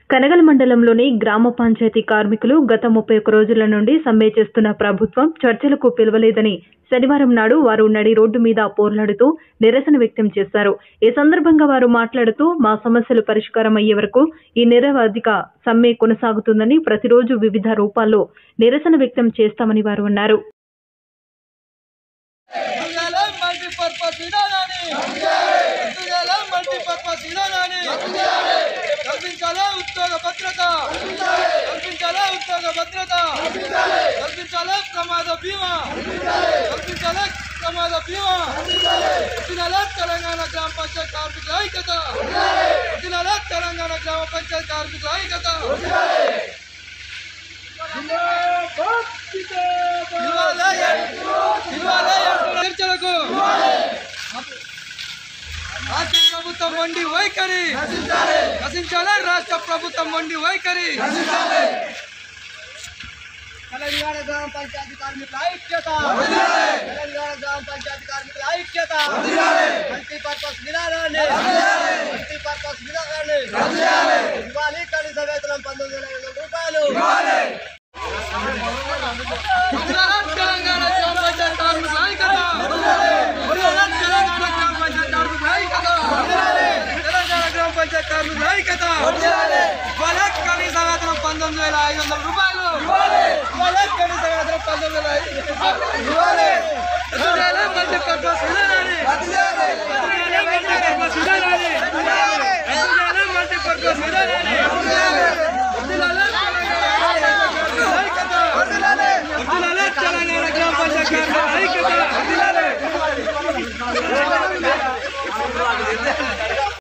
కనగల మండలంలోని గ్రామ పంచాయతీ కార్మికులు గత ముప్పై ఒక్క రోజుల నుండి సమ్మె చేస్తున్న ప్రభుత్వం చర్చలకు పిలవలేదని శనివారం నాడు వారు నడి రోడ్డు మీద పోర్లాడుతూ నిరసన వ్యక్తం చేశారు ఈ సందర్భంగా వారు మాట్లాడుతూ మా సమస్యలు పరిష్కారం అయ్యే వరకు ఈ నిరవధిక సమ్మె కొనసాగుతుందని ప్రతిరోజు వివిధ రూపాల్లో నిరసన వ్యక్తం చేస్తామని వారు అన్నారు దుర్గాల మల్టీపర్పస్ విధానాన్ని దుర్గాల మల్టీపర్పస్ విధానాన్ని కల్పించాలా ఉద్యోగ భద్రత కల్పించాలా ఉద్యోగ భద్రత కల్పించాలా ప్రమాద బీమా కల్పించాలా ప్రమాద బీమా దినాల తెలంగాణ గ్రామ పంచాయత్ కార్మికుల ఐక్యత దినాల తెలంగాణ గ్రామ పంచాయత్ కార్మికుల ఐక్యత చర్చలకు రాష్ట్ర ప్రభుత్వం వండి వైఖరి నశించాలి రాష్ట్ర ప్రభుత్వం వండి వైఖరి తెలంగాణ గ్రామ పంచాయతీ కార్మికుల ఐక్యత తెలంగాణ గ్రామ పంచాయతీ కార్మికుల ఐక్యత మల్టీపర్పస్ విధానాన్ని మల్టీపర్పస్ విధానాన్ని ఇవ్వాలి కనీస వేతనం పంతొమ్మిది వేల ఐదు వందల రూపాయలు తెలంగాణ గ్రామ పంచాయతీ కార్మికుల ఐక్యత తెలంగాణ గ్రామ పంచాయతీ కార్మికుల ఐక్యత తెలంగాణ గ్రామ పంచాయతీ కార్మికుల ఐక్యత ఇవ్వాలి కనీస వేతనం పంతొమ్మిది వేల ఐదు వందల రూపాయలు ఇవ్వాలి కనీస వేతనం పంతొమ్మిది వేల ఐదు వందల ఇవ్వాలి ఇవ్వాలి మల్టీపర్పస్ విధానాన్ని ఇవ్వాలి మల్టీపర్పస్ విధానాన్ని ఇవ్వాలి మల్టీపర్పస్ విధానాన్ని ఇవ్వాలి తెలంగాణ గ్రామ పంచాయతీ కార్మికుల ఐక్యత